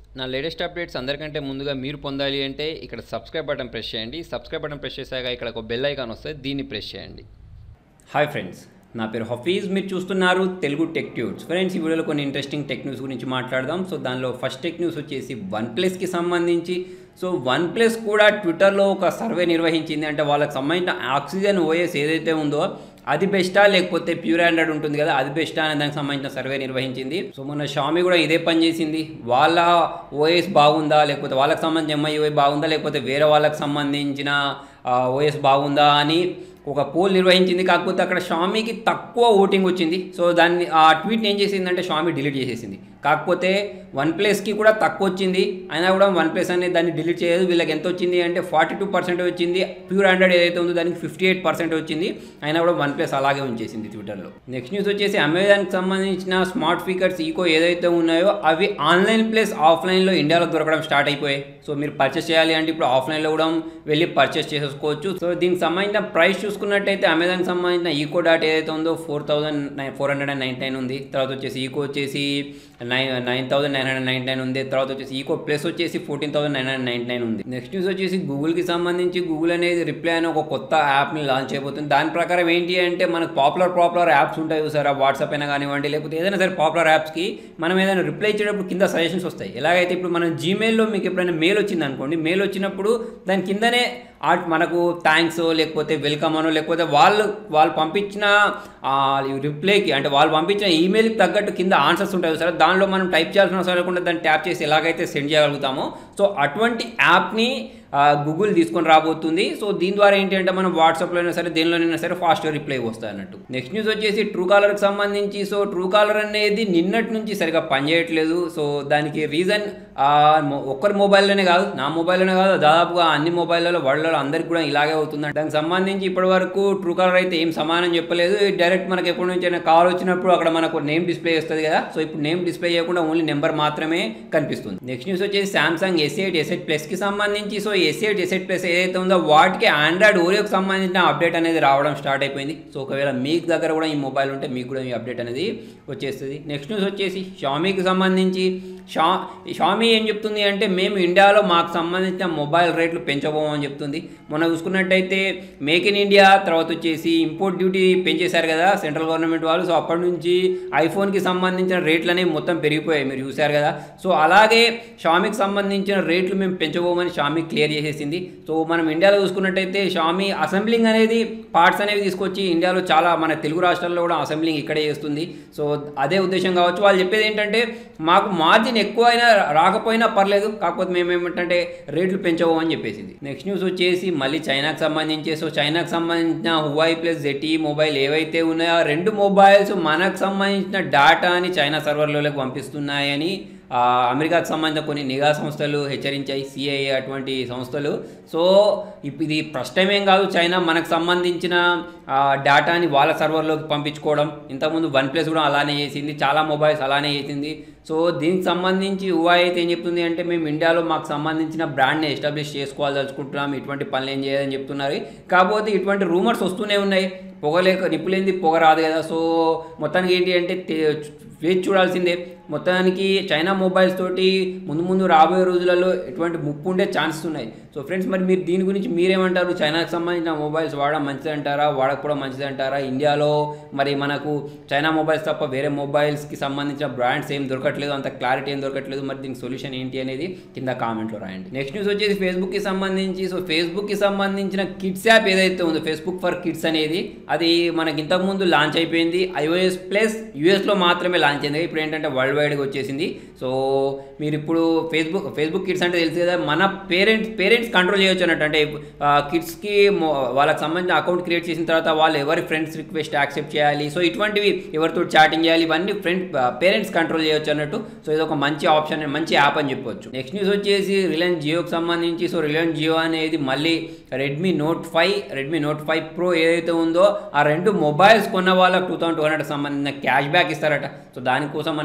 నా latest updates అందరికంటే ముందుగా మీరు పొందాలి అంటే ఇక్కడ సబ్స్క్రైబ్ బటన్ ప్రెస్ చేయండి సబ్స్క్రైబ్ బటన్ ప్రెస్ చేశాక ఇక్కడ ఒక బెల్ ఐకాన్ వస్తుంది దీన్ని ప్రెస్ చేయండి హాయ్ ఫ్రెండ్స్ నా పేరు హఫీజ్ మీరు చూస్తున్నారు తెలుగు టెక్ ట్యూట్స్ ఫ్రెండ్స్ ఈ వీడియోలో కొన్ని ఇంట్రెస్టింగ్ టెక్ న్యూస్ గురించి మాట్లాడదాం సో దానిలో ఫస్ట్ టెక్ న్యూస్ వచ్చేసి వన్ ప్లస్కి సంబంధించి సో వన్ ప్లస్ కూడా ట్విట్టర్లో ఒక సర్వే నిర్వహించింది అంటే వాళ్ళకి సంబంధించిన ఆక్సిజన్ ఓఎస్ ఏదైతే ఉందో అది బెస్టా లేకపోతే ప్యూర్ ఆండ్రాయిడ్ ఉంటుంది కదా అది బెస్టా అనే దానికి సంబంధించిన సర్వే నిర్వహించింది సో మొన్న షామి కూడా ఇదే పని చేసింది వాళ్ళ ఓఎస్ బాగుందా లేకపోతే వాళ్ళకి సంబంధించిన ఎంఐఓఐ బాగుందా లేకపోతే వేరే వాళ్ళకి సంబంధించిన ఓఎస్ బాగుందా అని ఒక పోల్ నిర్వహించింది కాకపోతే అక్కడ షామీకి తక్కువ ఓటింగ్ వచ్చింది సో దాన్ని ఆ ట్వీట్ని ఏం చేసిందంటే షామీ డిలీట్ చేసేసింది కాకపోతే వన్ ప్లస్కి కూడా తక్కువ వచ్చింది అయినా కూడా వన్ ప్లస్ అనేది దాన్ని డిలీట్ చేయదు వీళ్ళకి ఎంత వచ్చింది అంటే ఫార్టీ టూ పర్సెంట్ వచ్చింది ప్యూర్ ఆండ్రాయిడ్ ఏదైతే ఉందో దానికి ఫిఫ్టీ ఎయిట్ పర్సెంట్ వచ్చింది అయినా కూడా వన్ ప్లస్ అలాగే ఉంచేసింది ట్విట్టర్లో నెక్స్ట్ న్యూస్ వచ్చేసి అమెజాన్కి సంబంధించిన స్మార్ట్ స్పీకర్స్ ఈకో ఏదైతే ఉన్నాయో అవి ఆన్లైన్ ప్లస్ ఆఫ్లైన్లో ఇండియాలో దొరకడం స్టార్ట్ అయిపోయాయి సో మీరు పర్చేస్ చేయాలి అంటే ఇప్పుడు ఆఫ్లైన్లో కూడా వెళ్ళి పర్చేస్ చేసేసుకోవచ్చు సో దీనికి సంబంధించిన ప్రైస్ చూసుకున్నట్టయితే అమెజాన్కి సంబంధించిన ఈకో డాట్ ఏదైతే ఉందో four thousand nine four hundred and nine ఉంది తర్వాత వచ్చేసి ఈకో వచ్చేసి nine nine thousand nine hundred nine nine ఉంది తర్వాత వచ్చేసి ఈకో ప్లస్ వచ్చేసి fourteen thousand nine hundred nine nine ఉంది నెక్స్ట్ న్యూస్ వచ్చేసి గూగుల్కి సంబంధించి గూగుల్ అనేది రిప్లై అనే ఒక కొత్త యాప్ని లాంచ్ అయిపోతుంది దాని ప్రకారం ఏంటి అంటే మనకు పాపులర్ పాపులర్ యాప్స్ ఉంటాయి చూసారా వాట్సాప్ అయినా కానివ్వండి లేకపోతే ఏదైనా సరే పాపులర్ యాప్స్కి మనం ఏదైనా రిప్లై ఇచ్చేటప్పుడు కింద సజెషన్స్ వస్తాయి ఎలాగైతే ఇప్పుడు మనం జీమెయిల్లో మీకు ఎప్పుడైనా మెయిల్ వచ్చింది అనుకోండి మెయిల్ వచ్చినప్పుడు దాని కిందనే ఆ మనకు థ్యాంక్స్ లేకపోతే వెల్కమ్ అనో లేకపోతే వాళ్ళు వాళ్ళు పంపించిన రిప్లైకి అంటే వాళ్ళు పంపించిన ఈమెయిల్కి తగ్గట్టు కింద ఆన్సర్స్ ఉంటాయి సరే దానిలో మనం టైప్ చేయాల్సిన అవసరం లేకుండా దాన్ని ట్యాప్ చేసి ఎలాగైతే సెండ్ చేయగలుగుతామో సో అటువంటి యాప్ని గూగుల్ తీసుకొని రాబోతుంది సో దీని ద్వారా ఏంటంటే మనం వాట్సాప్లో అయినా సరే దేనిలోనైనా సరే ఫాస్ట్గా రిప్లై వస్తాయి అన్నట్టు నెక్స్ట్ న్యూస్ వచ్చేసి ట్రూ కాలర్కి సంబంధించి సో ట్రూ కాలర్ అనేది నిన్నటి నుంచి సరిగా పనిచేయట్లేదు సో దానికి రీజన్ ఒక్కరి మొబైల్లోనే కాదు నా మొబైల్లోనే కాదు దాదాపుగా అన్ని మొబైల్లో వరల్డ్లో అందరికి కూడా ఇలాగే అవుతుంది దానికి సంబంధించి ఇప్పటి వరకు ట్రూ కాలర్ అయితే ఏం సమానం చెప్పలేదు డైరెక్ట్ మనకి ఎప్పటి నుంచి అయినా కాల్ వచ్చినప్పుడు అక్కడ మనకు నేమ్ డిస్ప్లే వస్తుంది కదా సో ఇప్పుడు నేమ్ డిస్ప్లే చేయకుండా ఓన్లీ నెంబర్ మాత్రమే కనిపిస్తుంది నెక్స్ట్ న్యూస్ వచ్చేసి Samsung S eight S eight ప్లస్కి సంబంధించి so S eight S eight plus ఏదైతే ఉందో వాటికి ఆండ్రాయిడ్ ఓరియోకి సంబంధించిన అప్డేట్ అనేది రావడం స్టార్ట్ అయిపోయింది సో ఒకవేళ మీకు దగ్గర కూడా ఈ మొబైల్ ఉంటే మీకు కూడా ఈ అప్డేట్ అనేది వచ్చేస్తుంది నెక్స్ట్ న్యూస్ వచ్చేసి షామీకి సంబంధించి షా షామీ ఏం చెప్తుంది అంటే మేము ఇండియాలో మాకు సంబంధించిన మొబైల్ రేట్లు పెంచబోమని చెప్తుంది మొన్న చూసుకున్నట్టయితే మేక్ ఇన్ ఇండియా తర్వాత వచ్చేసి ఇంపోర్ట్ డ్యూటీ పెంచేశారు కదా సెంట్రల్ గవర్నమెంట్ వాళ్ళు సో అప్పటి నుంచి ఐఫోన్కి సంబంధించిన రేట్లు అనేవి మొత్తం పెరిగిపోయాయి మీరు చూశారు కదా సో అలాగే షామీకి సంబంధించిన రేట్లు మేము పెంచబోమని షామీ క్లియర్ చేసేసింది సో మనం ఇండియాలో చూసుకున్నట్టయితే షామీ అసెంబ్లింగ్ అనేది పార్ట్స్ అనేవి తీసుకొచ్చి ఇండియాలో చాలా మన తెలుగు రాష్ట్రాల్లో కూడా అసెంబ్లింగ్ ఇక్కడే చేస్తుంది సో అదే ఉద్దేశం కావచ్చు వాళ్ళు చెప్పేది ఏంటంటే మాకు మార్జిన్ ఎక్కువ అయినా రాకపోయినా పర్లేదు కాకపోతే మేము ఏమిటంటే రేట్లు పెంచబోమని చెప్పేసింది నెక్స్ట్ న్యూస్ వచ్చేసి మళ్ళీ చైనాకి సంబంధించి సో చైనాకి సంబంధించిన హువాయి ప్లస్ జెటీ మొబైల్ ఏవైతే ఉన్నాయో ఆ రెండు మొబైల్స్ మనకు సంబంధించిన డేటాని చైనా సర్వర్లోకి పంపిస్తున్నాయని అమెరికాకు సంబంధించిన కొన్ని నిఘా సంస్థలు హెచ్చరించాయి సిఐఏ అటువంటి సంస్థలు సో ఇది ఫస్ట్ టైం ఏం కాదు చైనా మనకు సంబంధించిన డేటాని వాళ్ళ సర్వర్లోకి పంపించుకోవడం ఇంతకుముందు వన్ ప్లస్ కూడా అలానే చేసింది చాలా మొబైల్స్ అలానే చేసింది సో దీనికి సంబంధించి యువా అయితే ఏం చెప్తుంది అంటే మేము ఇండియాలో మాకు సంబంధించిన బ్రాండ్ని ఎస్టాబ్లిష్ చేసుకోవాలనుకుంటున్నాం ఇటువంటి పనులు ఏం చేయాలని చెప్తున్నారు కాకపోతే ఇటువంటి రూమర్స్ వస్తూనే ఉన్నాయి పొగలేక నిప్పులేంది పొగ రాదు కదా సో మొత్తానికి ఏంటి అంటే వేచి చూడాల్సిందే మొత్తానికి చైనా మొబైల్స్ తోటి ముందు ముందు రాబోయే రోజులలో ఎటువంటి ముప్పు ఉండే ఛాన్సెస్ ఉన్నాయి సో ఫ్రెండ్స్ మరి మీరు దీని గురించి మీరేమంటారు చైనాకి సంబంధించిన మొబైల్స్ వాడడం మంచిది అంటారా వాడకపోవడం మంచిది అంటారా ఇండియాలో మరి మనకు చైనా మొబైల్స్ తప్ప వేరే మొబైల్స్కి సంబంధించిన బ్రాండ్స్ ఏం దొరకట్లేదు అంత క్లారిటీ ఏం దొరకట్లేదు మరి దీనికి సొల్యూషన్ ఏంటి అనేది కింద కామెంట్లో రాయండి నెక్స్ట్ న్యూస్ వచ్చేసి ఫేస్బుక్కి సంబంధించి సో ఫేస్బుక్కి సంబంధించిన కిడ్స్ యాప్ ఏదైతే ఉందో ఫేస్బుక్ ఫర్ కిడ్స్ అనేది అది మనకి ఇంతకుముందు లాంచ్ అయిపోయింది ఐఓఎస్ ప్లస్ యూఎస్లో మాత్రమే లాంచ్ అయింది ఇప్పుడు ఏంటంటే వరల్డ్ వైడ్గా వచ్చేసింది సో మీరు ఇప్పుడు ఫేస్బుక్ ఫేస్బుక్ కిడ్స్ అంటే తెలుసు కదా మన పేరెంట్స్ పేరెంట్స్ కంట్రోల్ చేయొచ్చు అన్నట్టు అంటే కిడ్స్కి వాళ్ళకి సంబంధించిన అకౌంట్ క్రియేట్ చేసిన తర్వాత వాళ్ళు ఎవరి ఫ్రెండ్స్ రిక్వెస్ట్ యాక్సెప్ట్ చేయాలి సో ఇటువంటివి ఎవరితో చాటింగ్ చేయాలి ఇవన్నీ ఫ్రెండ్ పేరెంట్స్ కంట్రోల్ చేయొచ్చు అన్నట్టు సో ఇది ఒక మంచి ఆప్షన్ మంచి యాప్ అని చెప్పొచ్చు నెక్స్ట్ న్యూస్ వచ్చేసి రిలయన్స్ జియోకి సంబంధించి సో రిలయన్స్ జియో అనేది మళ్ళీ Redmi Note five Redmi Note five Pro ఏదైతే ఉందో ఆ రెండు మొబైల్స్ కొన్న వాళ్ళకి టూ థౌసండ్ టూ హండ్రెడ్ సంబంధించిన క్యాష్ బ్యాక్ ఇస్తారట సో దానికోసం మనం ఏం చేయాల్సి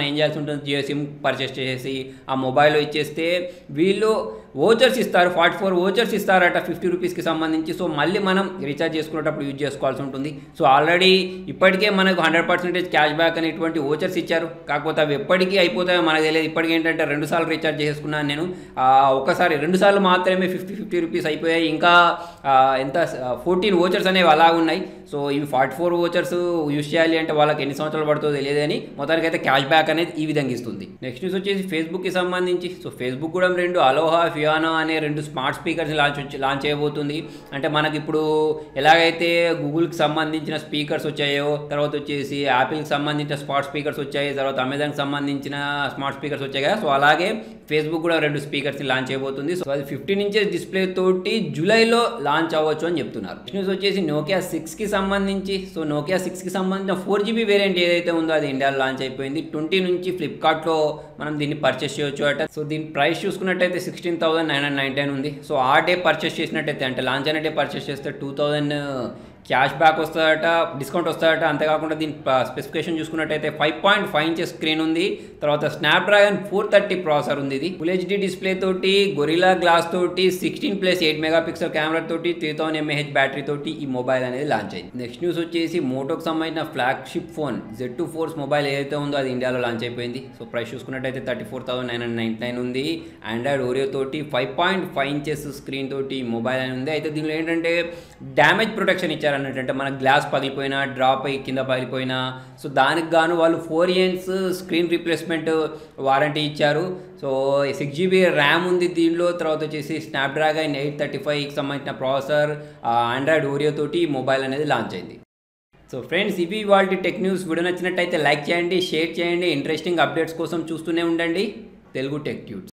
ఉంటుంది జియో సిమ్ పర్చేస్ చేసేసి ఆ మొబైల్ ఇచ్చేస్తే వీళ్ళు ఓచర్స్ ఇస్తారు ఫార్టీ ఫోర్ ఓచర్స్ ఇస్తారట ఫిఫ్టీ రూపీస్కి సంబంధించి సో మళ్ళీ మనం రీఛార్జ్ చేసుకునేటప్పుడు యూజ్ చేసుకోవాల్సి ఉంటుంది సో ఆల్రెడీ ఇప్పటికే మనకు హండ్రెడ్ పర్సెంటేజ్ క్యాష్ బ్యాక్ అనేటువంటి ఓచర్స్ ఇచ్చారు కాకపోతే అవి ఎప్పటికీ అయిపోతాయో మనకు తెలియదు ఇప్పటికి ఏంటంటే రెండు సార్లు రీఛార్జ్ చేసుకున్నాను నేను ఆ, ఒకసారి రెండు సార్లు మాత్రమే ఫిఫ్టీ ఫిఫ్టీ రూపీస్ అయిపోయాయి ఇంకా ఆ, ఎంత ఫోర్టీన్ ఓచర్స్ అనేవి అలా ఉన్నాయి సో ఇవి ఫార్టీ ఫోర్ ఓచర్స్ యూస్ చేయాలి అంటే వాళ్ళకి ఎన్ని సంవత్సరాలు పడుతుందో తెలియదని మొత్తానికి అయితే క్యాష్ బ్యాక్ అనేది ఈ విధంగా ఇస్తుంది నెక్స్ట్ న్యూస్ వచ్చేసి ఫేస్బుక్కి సంబంధించి సో ఫేస్బుక్ కూడా రెండు అలోహా ఫియానో అనే రెండు స్మార్ట్ స్పీకర్స్ లాంచ్ వచ్చి లాంచ్ చేయబోతుంది అంటే మనకి ఇప్పుడు ఎలాగైతే గూగుల్కి సంబంధించిన స్పీకర్స్ వచ్చాయో తర్వాత వచ్చేసి యాపిల్కి సంబంధించిన స్మార్ట్ స్పీకర్స్ వచ్చాయి తర్వాత అమెజాన్కి సంబంధించిన స్మార్ట్ స్పీకర్స్ వచ్చాయి కదా సో అలాగే ఫేస్బుక్ కూడా రెండు స్పీకర్స్ని లాంచ్ చేయబోతుంది సో అది ఫిఫ్టీన్ ఇంచెస్ డిస్ప్లే తోటి జూలైలో లాంచ్ అవ్వచ్చు అని చెప్తున్నారు నెక్స్ట్ న్యూస్ వచ్చేసి నోకియా సిక్స్కి సంబంధించి సో నోకియా సిక్స్కి సంబంధించిన ఫోర్ జీబీ వేరియంట్ ఏదైతే ఉందో అది ఇండియాలో లాంచ్ అయిపోయింది ట్వంటీ నుంచి ఫ్లిప్కార్ట్లో మనం దీన్ని పర్చేస్ చేయొచ్చు అట సో దీని ప్రైస్ చూసుకున్నట్టయితే sixteen thousand nine hundred nineteen ఉంది సో ఆ డే పర్చేస్ చేసినట్టయితే అంటే లాంచ్ అయిన డే పర్చేస్ చేస్తే టూ థౌసండ్ క్యాష్ బ్యాక్ వస్తుందట డిస్కౌంట్ వస్తుందట అంతేకాకుండా దీని స్పెసిఫికేషన్ చూసుకున్నట్టయితే five point five inches screen ఉంది తర్వాత స్నాప్డ్రాగన్ ఫోర్ థర్టీ ప్రాసెసర్ ఉంది ఇది ఫుల్ హెచ్డి డిస్ప్లే తోటి గొరిలా గ్లాస్ తోటి sixteen plus eight megapixel camera తోటి త్రీ థౌసండ్ ఎంఏహెచ్ బ్యాటరీ తోటి ఈ మొబైల్ అనేది లాంచ్ అయింది నెక్స్ట్ న్యూస్ వచ్చేసి మోటోకి సంబంధించిన flagship phone Z two Force mobile ఏదైతే ఉందో అది ఇండియాలో లాంచ్ అయిపోయింది సో ప్రైస్ చూసుకున్నట్టయితే thirty four thousand nine hundred ninety nine ఉంది ఆండ్రాయిడ్ ఓరియో తోటి five point five inches screen తోటి మొబైల్ అని ఉంది అయితే దీనిలో ఏంటంటే డ్యామేజ్ ప్రొటెక్షన్ ఇచ్చారన్నట్టు అంటే మన గ్లాస్ పగిలిపోయినా డ్రాప్ అయ్యి కింద పగిలిపోయినా సో దానికి గాను వాళ్ళు four years screen replacement warranty ఇచ్చారు సో సిక్స్ జీబీ ర్యామ్ ఉంది దీనిలో తర్వాత వచ్చేసి స్నాప్డ్రాగన్ ఎయిట్ థర్టీ ఫైవ్కి సంబంధించిన ప్రాసెసర్ ఆండ్రాయిడ్ ఓరియో తోటి మొబైల్ అనేది లాంచ్ అయింది సో ఫ్రెండ్స్ ఇవి వాళ్ళ టెక్ న్యూస్ వీడియో నచ్చినట్టయితే లైక్ చేయండి షేర్ చేయండి ఇంట్రెస్టింగ్ అప్డేట్స్ కోసం చూస్తూనే ఉండండి తెలుగు టెక్ ట్యూట్స్